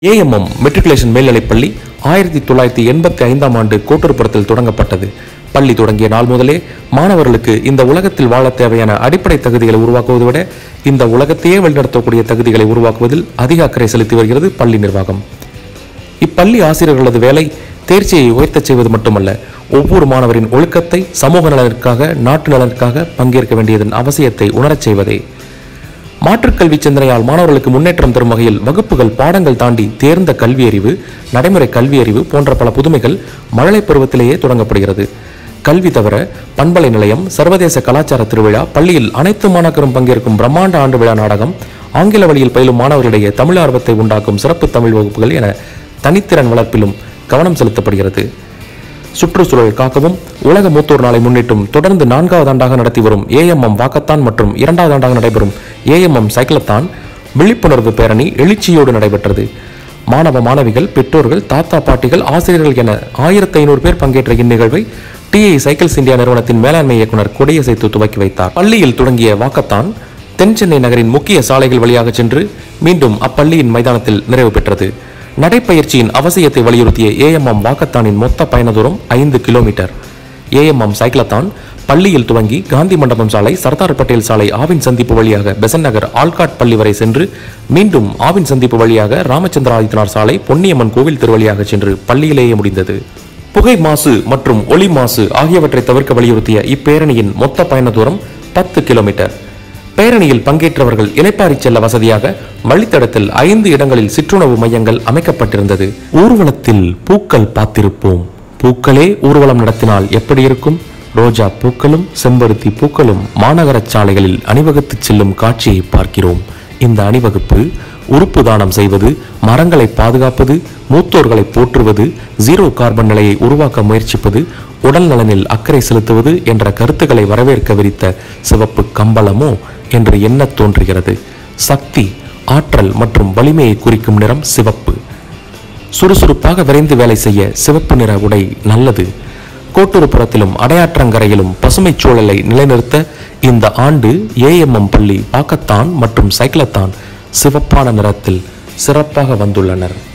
AMM matriculation மேல்நிலைப்பள்ளி ஆயிரத்தி தொள்ளாயிரத்தி எண்பத்தி ஐந்தாம் ஆண்டு கோட்டூர்புரத்தில் தொடங்கப்பட்டது பள்ளி தொடங்கிய நாள் முதலே மாணவர்களுக்கு இந்த உலகத்தில் வாழ தேவையான அடிப்படை தகுதிகளை உருவாக்குவதை விட இந்த உலகத்தையே வழிநடத்தக்கூடிய தகுதிகளை உருவாக்குவதில் அதிக அக்கறை செலுத்தி வருகிறது பள்ளி நிர்வாகம் இப்பள்ளி ஆசிரியர்களது வேலை தேர்ச்சியை உயர்த்தச் செய்வது மட்டுமல்ல ஒவ்வொரு மாணவரின் ஒழுக்கத்தை சமூக நலனுக்காக நாட்டு நலனுக்காக பங்கேற்க வேண்டியதன் அவசியத்தை உணரச் செய்வதே மாற்றுக்கல்வி சிந்தனையால் மாணவர்களுக்கு முன்னேற்றம் தரும் வகையில் வகுப்புகள் பாடங்கள் தாண்டி தேர்ந்த கல்வியறிவு நடைமுறை கல்வியறிவு போன்ற பல புதுமைகள் மழலை பருவத்திலேயே தொடங்கப்படுகிறது கல்வி தவிர பண்பலை நிலையம் சர்வதேச கலாச்சார திருவிழா பள்ளியில் அனைத்து மாணாக்கரும் பங்கேற்கும் பிரம்மாண்ட ஆண்டு விழா நாடகம் ஆங்கில வழியில் பயிலும் மாணவர்களிடையே தமிழ் ஆர்வத்தை உண்டாக்கும் சிறப்பு தமிழ் வகுப்புகள் என தனித்திறன் வளர்ப்பிலும் கவனம் செலுத்தப்படுகிறது சுற்றுச்சூழல் காக்கவும் உலக மூத்தோர் நாளை முன்னிட்டும் தொடர்ந்து நான்காவது ஆண்டாக நடத்தி வரும் ஏஎம்எம் வாக்கத்தான் மற்றும் இரண்டாவது ஆண்டாக நடைபெறும் ஏஎம்எம் சைக்கிளத்தான் விழிப்புணர்வு பேரணி எழுச்சியோடு நடைபெற்றது மாணவ மாணவிகள் பெற்றோர்கள் தாத்தா பாட்டிகள் ஆசிரியர்கள் என ஆயிரத்தி ஐநூறு பேர் பங்கேற்ற இந்நிகழ்வை டிஐ சைக்கிள்ஸ் இந்தியா நிறுவனத்தின் மேலாண்மை இயக்குனர் கொடியசைத்து துவக்கி வைத்தார் பள்ளியில் தொடங்கிய வாக்கத்தான் தென் சென்னை நகரின் முக்கிய சாலைகள் வழியாக சென்று மீண்டும் அப்பள்ளியின் மைதானத்தில் நிறைவு பெற்றது நடைப்பயிற்சியின் அவசியத்தை வலியுறுத்திய ஏஎம்எம் வாக்கத்தானின் மொத்த பயண தூரம் ஐந்து கிலோமீட்டர் ஏஎம்எம் சைக்கிளத்தான் பள்ளியில் துவங்கி காந்தி மண்டபம் சாலை சர்தார் பட்டேல் சாலை ஆவின் சந்திப்பு வழியாக பெசன் நகர் ஆல்காட் பள்ளி வரை சென்று மீண்டும் ஆவின் சந்திப்பு வழியாக ராமச்சந்திர ஆதித்தனார் சாலை பொன்னியம்மன் கோவில் திருவழியாக சென்று பள்ளியிலேயே முடிந்தது புகை மாசு மற்றும் ஒளி மாசு ஆகியவற்றை தவிர்க்க வலியுறுத்திய இப்பேரணியின் மொத்த பயண தூரம் பத்து கிலோமீட்டர் பேரணியில் பங்கேற்றவர்கள் இலைப்பாரி செல்ல வசதியாக வழித்தடத்தில் ஐந்து இடங்களில் சிற்றுணவு மையங்கள் அமைக்கப்பட்டிருந்தது ஊர்வலத்தில் பூக்கள் பார்த்திருப்போம் பூக்களே ஊர்வலம் நடத்தினால் எப்படி இருக்கும் ரோஜா பூக்களும் செம்பருத்தி பூக்களும் மாநகரச் சாலைகளில் அணிவகுத்துச் செல்லும் காட்சியை பார்க்கிறோம் இந்த அணிவகுப்பு உறுப்பு தானம் செய்வது மரங்களை பாதுகாப்பது மூத்தோர்களை போற்றுவது ஜீரோ கார்பன் நிலையை உருவாக்க முயற்சிப்பது உடல் நலனில் அக்கறை செலுத்துவது என்ற கருத்துக்களை வரவேற்க விரித்த சிவப்பு கம்பளமோ என்று எண்ணத் தோன்றுகிறது சக்தி ஆற்றல் மற்றும் வலிமையை குறிக்கும் நிறம் சிவப்பு சுறுசுறுப்பாக விரைந்து வேலை செய்ய சிவப்பு நிற உடை நல்லது கோட்டூர்புரத்திலும் அடையாற்றங்கரையிலும் பசுமைச் சூழலை நிலைநிறுத்த இந்த ஆண்டு ஏஎம்எம் பள்ளி பாக்கத்தான் மற்றும் சைக்கிளத்தான் சிவப்பான நிறத்தில் சிறப்பாக வந்துள்ளனர்